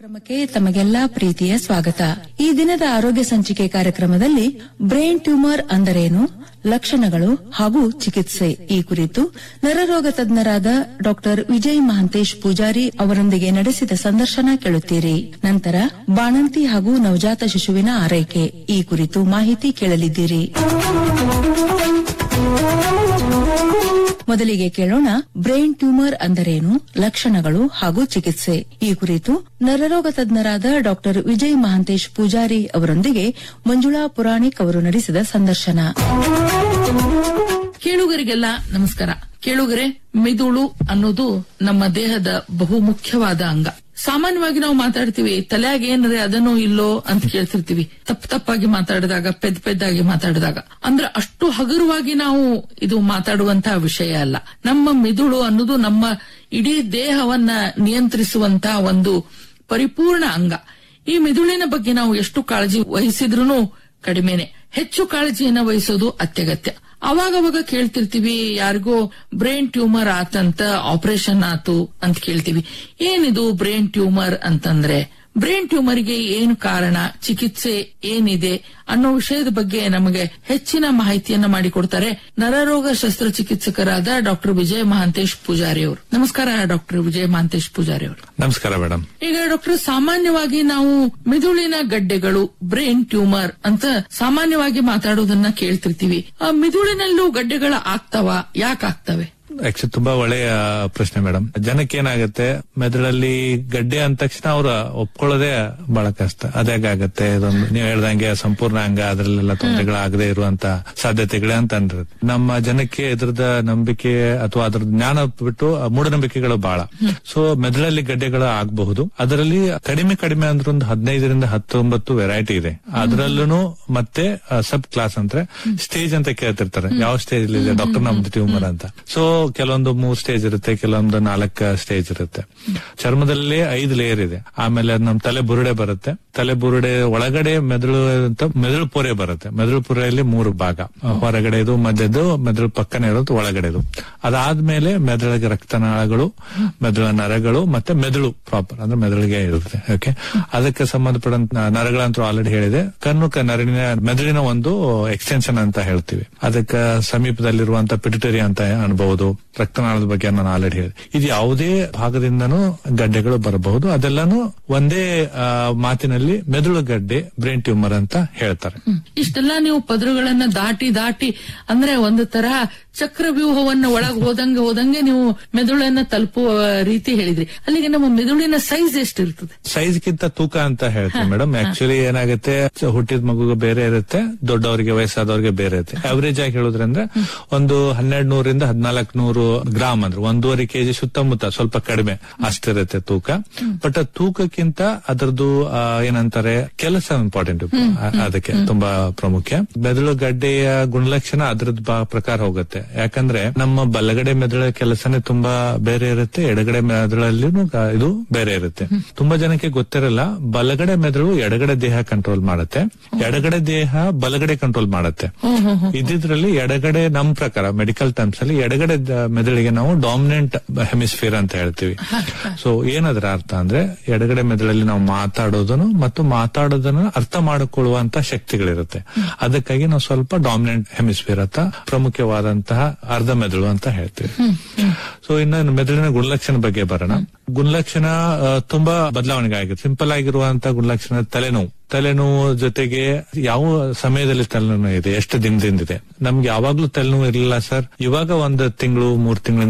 ಕಾರ್ಯಕ್ರಮಕ್ಕೆ ತಮಗೆಲ್ಲಾ ಪ್ರೀತಿಯ ಸ್ವಾಗತ ಈ ದಿನದ ಆರೋಗ್ಯ ಸಂಚಿಕೆ ಕಾರ್ಯಕ್ರಮದಲ್ಲಿ ಬ್ರೈನ್ ಟ್ಯೂಮರ್ ಅಂದರೇನು ಲಕ್ಷಣಗಳು ಹಾಗೂ ಚಿಕಿತ್ಸೆ ಈ ಕುರಿತು ನರರೋಗ ತಜ್ಞರಾದ ಡಾ ವಿಜಯ್ ಮಹಾಂತೇಶ್ ಪೂಜಾರಿ ಅವರೊಂದಿಗೆ ನಡೆಸಿದ ಸಂದರ್ಶನ ಕೇಳುತ್ತೀರಿ ನಂತರ ಬಾಣಂತಿ ಹಾಗೂ ನವಜಾತ ಶಿಶುವಿನ ಆರೈಕೆ ಈ ಕುರಿತು ಮಾಹಿತಿ ಕೇಳಲಿದ್ದೀರಿ ಮೊದಲಿಗೆ ಕೇಳೋಣ ಬ್ರೈನ್ ಟ್ಯೂಮರ್ ಅಂದರೇನು ಲಕ್ಷಣಗಳು ಹಾಗೂ ಚಿಕಿತ್ಸೆ ಈ ಕುರಿತು ನರರೋಗ ತಜ್ಞರಾದ ಡಾ ವಿಜಯ್ ಮಹಾಂತೇಶ್ ಪೂಜಾರಿ ಅವರೊಂದಿಗೆ ಮಂಜುಳಾ ಪುರಾಣಿಕ್ ಅವರು ನಡೆಸಿದ ಸಂದರ್ಶನ ಕೇಳುಗರಿಗೆಲ್ಲ ನಮಸ್ಕಾರ ಕೇಳುಗರೆ ಮಿದುಳು ಅನ್ನೋದು ನಮ್ಮ ದೇಹದ ಬಹು ಮುಖ್ಯವಾದ ಅಂಗ ಸಾಮಾನ್ಯವಾಗಿ ನಾವು ಮಾತಾಡ್ತೀವಿ ತಲೆಯಾಗ ಏನ್ರೆ ಅದನ್ನು ಇಲ್ಲೋ ಅಂತ ಕೇಳ್ತಿರ್ತೀವಿ ತಪ್ಪ ತಪ್ಪಾಗಿ ಮಾತಾಡಿದಾಗ ಪೆದ್ ಪೆದ್ದಾಗಿ ಮಾತಾಡಿದಾಗ ಅಂದ್ರೆ ಅಷ್ಟು ಹಗುರವಾಗಿ ನಾವು ಇದು ಮಾತಾಡುವಂತಹ ವಿಷಯ ಅಲ್ಲ ನಮ್ಮ ಮಿದುಳು ಅನ್ನೋದು ನಮ್ಮ ಇಡೀ ದೇಹವನ್ನ ನಿಯಂತ್ರಿಸುವಂತ ಒಂದು ಪರಿಪೂರ್ಣ ಅಂಗ ಈ ಮಿದುಳಿನ ಬಗ್ಗೆ ನಾವು ಎಷ್ಟು ಕಾಳಜಿ ವಹಿಸಿದ್ರೂ ಕಡಿಮೆನೆ ಹೆಚ್ಚು ಕಾಳಜಿಯನ್ನ ವಹಿಸೋದು ಅತ್ಯಗತ್ಯ ಅವಾಗವಾಗ ಕೇಳ್ತಿರ್ತೀವಿ ಯಾರಿಗೋ ಬ್ರೈನ್ ಟ್ಯೂಮರ್ ಆತಂತ ಆಪರೇಷನ್ ಆತು ಅಂತ ಕೇಳ್ತೀವಿ ಏನಿದು ಬ್ರೈನ್ ಟ್ಯೂಮರ್ ಅಂತಂದ್ರೆ ಬ್ರೈನ್ ಟ್ಯೂಮರ್ಗೆ ಏನು ಕಾರಣ ಚಿಕಿತ್ಸೆ ಏನಿದೆ ಅನ್ನೋ ವಿಷಯದ ಬಗ್ಗೆ ನಮಗೆ ಹೆಚ್ಚಿನ ಮಾಹಿತಿಯನ್ನ ಮಾಡಿಕೊಡ್ತಾರೆ ನರರೋಗ ಶಸ್ತ್ರಚಿಕಿತ್ಸಕರಾದ ಡಾಕ್ಟರ್ ವಿಜಯ ಮಹಾಂತೇಶ್ ಪೂಜಾರಿ ಅವರು ನಮಸ್ಕಾರ ಡಾಕ್ಟರ್ ವಿಜಯ ಮಹಾಂತೇಶ್ ಪೂಜಾರಿ ಅವರು ನಮಸ್ಕಾರ ಮೇಡಮ್ ಈಗ ಡಾಕ್ಟರ್ ಸಾಮಾನ್ಯವಾಗಿ ನಾವು ಮಿದುಳಿನ ಗಡ್ಡೆಗಳು ಬ್ರೈನ್ ಟ್ಯೂಮರ್ ಅಂತ ಸಾಮಾನ್ಯವಾಗಿ ಮಾತಾಡೋದನ್ನ ಕೇಳ್ತಿರ್ತೀವಿ ಆ ಮಿದುಳಿನಲ್ಲೂ ಗಡ್ಡೆಗಳ ಆಗ್ತಾವ ಯಾಕೆ ಆಗ್ತವೆ ಆಕ್ಚುಲಿ ತುಂಬಾ ಒಳ್ಳೆಯ ಪ್ರಶ್ನೆ ಮೇಡಮ್ ಜನಕ್ಕೆ ಏನಾಗುತ್ತೆ ಮೆದುಳಲ್ಲಿ ಗಡ್ಡೆ ಅಂದ ತಕ್ಷಣ ಅವ್ರ ಒಪ್ಕೊಳ್ಳೋದೇ ಬಹಳ ಕಷ್ಟ ಅದೇಗಾಗತ್ತೆ ಇದೊಂದು ನೀವು ಹೇಳ್ದಂಗೆ ಸಂಪೂರ್ಣ ಅಂಗ ಅದ್ರಲ್ಲೆಲ್ಲ ತೊಂದರೆಗಳಾಗದೆ ಇರುವಂತ ಸಾಧ್ಯತೆಗಳೇ ಅಂತ ಅಂದಿರುತ್ತೆ ನಮ್ಮ ಜನಕ್ಕೆ ಇದ್ರದ ನಂಬಿಕೆ ಅಥವಾ ಅದ್ರ ಜ್ಞಾನ ಬಿಟ್ಟು ಮೂಢನಂಬಿಕೆಗಳು ಬಹಳ ಸೊ ಮೆದುಳಲ್ಲಿ ಗಡ್ಡೆಗಳು ಆಗಬಹುದು ಅದರಲ್ಲಿ ಕಡಿಮೆ ಕಡಿಮೆ ಅಂದ್ರೆ ಒಂದು ಹದಿನೈದರಿಂದ ಹತ್ತೊಂಬತ್ತು ವೆರೈಟಿ ಇದೆ ಅದರಲ್ಲೂ ಮತ್ತೆ ಸಬ್ ಕ್ಲಾಸ್ ಅಂದ್ರೆ ಸ್ಟೇಜ್ ಅಂತ ಕೇಳ್ತಿರ್ತಾರೆ ಯಾವ ಸ್ಟೇಜ್ ಇದೆ ಡಾಕ್ಟರ್ ನಮ್ದು ಟ್ಯೂಮರ್ ಅಂತ ಸೊ ಕೆಲವೊಂದು ಮೂರ್ ಸ್ಟೇಜ್ ಇರುತ್ತೆ ಕೆಲವೊಂದು ನಾಲ್ಕು ಸ್ಟೇಜ್ ಇರುತ್ತೆ ಚರ್ಮದಲ್ಲಿ ಐದು ಲೇಯರ್ ಇದೆ ಆಮೇಲೆ ಅದ್ ನಮ್ ತಲೆ ಬುರುಡೆ ಬರುತ್ತೆ ತಲೆ ಬುರುಡೆ ಒಳಗಡೆ ಮೆದುಳು ಅಂತ ಮೆದುಳು ಪೊರೆ ಬರುತ್ತೆ ಮೆದುಳು ಪೊರೆಯಲ್ಲಿ ಮೂರು ಭಾಗ ಹೊರಗಡೆ ಇದು ಮಧ್ಯದ್ದು ಮೆದುಳು ಪಕ್ಕನೆ ಇರೋದು ಒಳಗಡೆದು ಅದಾದ್ಮೇಲೆ ಮೆದುಳಿಗೆ ರಕ್ತನಾಳಗಳು ಮೆದುಳ ನರಗಳು ಮತ್ತೆ ಮೆದುಳು ಪ್ರಾಪರ್ ಅಂದ್ರೆ ಮೆದುಳಿಗೆ ಇರುತ್ತೆ ಓಕೆ ಅದಕ್ಕೆ ಸಂಬಂಧಪಟ್ಟಂತ ನರಗಳಂತೂ ಆಲ್ರೆಡಿ ಹೇಳಿದೆ ಕಣ್ಣು ಕ- ನರಳಿನ ಮೆದುಳಿನ ಒಂದು ಎಕ್ಸ್ಟೆನ್ಷನ್ ಅಂತ ಹೇಳ್ತೀವಿ ಅದಕ್ಕೆ ಸಮೀಪದಲ್ಲಿರುವಂತ ಪಿಟುಟರಿ ಅಂತ ಅನ್ಬಹುದು ರಕ್ತನಾಳದ ಬಗ್ಗೆ ನಾನು ಆಲ್ರೆಡಿ ಹೇಳಿದೆ ಇದು ಯಾವುದೇ ಭಾಗದಿಂದನೂ ಗಡ್ಡೆಗಳು ಬರಬಹುದು ಅದೆಲ್ಲಾನು ಒಂದೇ ಆ, ಮಾತಿನಲ್ಲಿ ಮೆದುಳು ಗಡ್ಡೆ ಬ್ರೈನ್ ಟ್ಯೂಮರ್ ಅಂತ ಹೇಳ್ತಾರೆ ಹ್ಮ್. ಇಷ್ಟೆಲ್ಲ ನೀವು ಪದರುಗಳನ್ನ ದಾಟಿ ದಾಟಿ ಅಂದ್ರೆ ಒಂದು ತರಹ ಚಕ್ರವ್ಯೂಹವನ್ನ ಒಳಗ್ ಹೋದಂಗೆ ಹೋದಂಗೆ ನೀವು ಮೆದುಳನ್ನ ತಲುಪುವ ರೀತಿ ಹೇಳಿದ್ರಿ ಅಲ್ಲಿಗೆ ನಮ್ಮ ಮೆದುಳಿನ ಸೈಜ್ ಎಷ್ಟಿರ್ತದೆ ಸೈಜ್ ಗಿಂತ ತೂಕ ಅಂತ ಹೇಳ್ತೀವಿ ಮೇಡಮ್ ಆಕ್ಚುಲಿ ಏನಾಗುತ್ತೆ ಹುಟ್ಟಿದ ಮಗುಗೆ ಬೇರೆ ಇರುತ್ತೆ ದೊಡ್ಡವರಿಗೆ ವಯಸ್ಸಾದವರಿಗೆ ಬೇರೆ ಇರುತ್ತೆ ಅವರೇಜ್ ಆಗಿ ಹೇಳುದ್ರಂದ್ರೆ ಒಂದು ಹನ್ನೆರಡು ನೂರಿಂದ ಹದಿನಾಲ್ಕು ನೂರು ಗ್ರಾಮ್ ಅಂದ್ರೆ ಒಂದೂವರೆ ಕೆಜಿ ಸುತ್ತಮುತ್ತ ಸ್ವಲ್ಪ ಕಡಿಮೆ ಅಷ್ಟಿರುತ್ತೆ ತೂಕ ಬಟ್ ತೂಕಕ್ಕಿಂತ ಅದರದ್ದು ಆ, ಏನಂತಾರೆ ಕೆಲಸ ಇಂಪಾರ್ಟೆಂಟ್ ಅದಕ್ಕೆ ತುಂಬಾ ಪ್ರಾಮುಖ್ಯ ಮೆದುಳು ಗಡ್ಡೆಯ ಗುಣಲಕ್ಷಣ ಅದ್ರದ್ದು ಬಾ- ಪ್ರಕಾರ ಹೋಗುತ್ತೆ ಯಾಕಂದ್ರೆ ನಮ್ಮ ಬಲಗಡೆ ಮೆದುಳ ಕೆಲಸನೇ ತುಂಬಾ ಬೇರೆ ಇರುತ್ತೆ ಎಡಗಡೆ ಮೆದುಳಲ್ಲಿನೂ ಗ- ಇದು ಬೇರೆ ಇರುತ್ತೆ ತುಂಬಾ ಜನಕ್ಕೆ ಗೊತ್ತಿರಲ್ಲ ಬಲಗಡೆ ಮೆದುಳು ಎಡಗಡೆ ದೇಹ ಕಂಟ್ರೋಲ್ ಮಾಡುತ್ತೆ ಎಡಗಡೆ ದೇಹ ಬಲಗಡೆ ಕಂಟ್ರೋಲ್ ಮಾಡುತ್ತೆ ಇದ್ರಲ್ಲಿ ಎಡಗಡೆ ನಮ್ ಪ್ರಕಾರ ಮೆಡಿಕಲ್ ಟರ್ಮ್ಸ್ ಅಲ್ಲಿ ಎಡಗಡೆ ದ- ಮೆದುಳಿಗೆ ನಾವು ಡಾಮಿನೆಂಟ್ ಹೆಮಿಸ್ಫಿಯರ್ ಅಂತ ಹೇಳ್ತೀವಿ ಸೊ ಏನದ್ರ ಅರ್ಥ ಅಂದ್ರೆ ಎಡಗಡೆ ಮೆದುಳಲ್ಲಿ ನಾವು ಮಾತಾಡೋದನ್ನು ಮತ್ತು ಮಾತಾಡೋದನ್ನ ಅರ್ಥ ಮಾಡಿಕೊಳ್ಳುವಂತ ಶಕ್ತಿಗಳಿರುತ್ತೆ ಅದಕ್ಕಾಗಿ ನಾವು ಸ್ವಲ್ಪ ಡಾಮಿನೆಂಟ್ ಹೆಮಿಸ್ಫಿಯರ್ ಅಂತ ಪ್ರಮುಖವಾದಂತಹ ಅರ್ಧ ಮೆದುಳು ಅಂತ ಹೇಳ್ತೀವಿ ಸೊ ಇನ್ನು ಮೆದುಳಿನ ಗುಣಲಕ್ಷಣ ಬಗ್ಗೆ ಬರೋಣ ಗುಣಲಕ್ಷಣ ಆ, ತುಂಬಾ ಬದಲಾವಣೆ ಆಗಿದೆ ಸಿಂಪಲ್ ಆಗಿರುವಂತಹ ಗುಣಲಕ್ಷಣ ತಲೆನೋವು ತಲೆನೋವು ಜೊತೆಗೆ ಯಾವ ಸಮಯದಲ್ಲಿ ತಲೆನೋವು ಇದೆ ಎಷ್ಟು ದಿನದಿಂದ ಇದೆ ನಮ್ಗೆ ಯಾವಾಗ್ಲೂ ತಲೆನೋವು ಇರಲಿಲ್ಲ ಸರ್ ಇವಾಗ ಒಂದು ತಿಂಗಳು ಮೂರ್ ತಿಂಗಳಿಂದ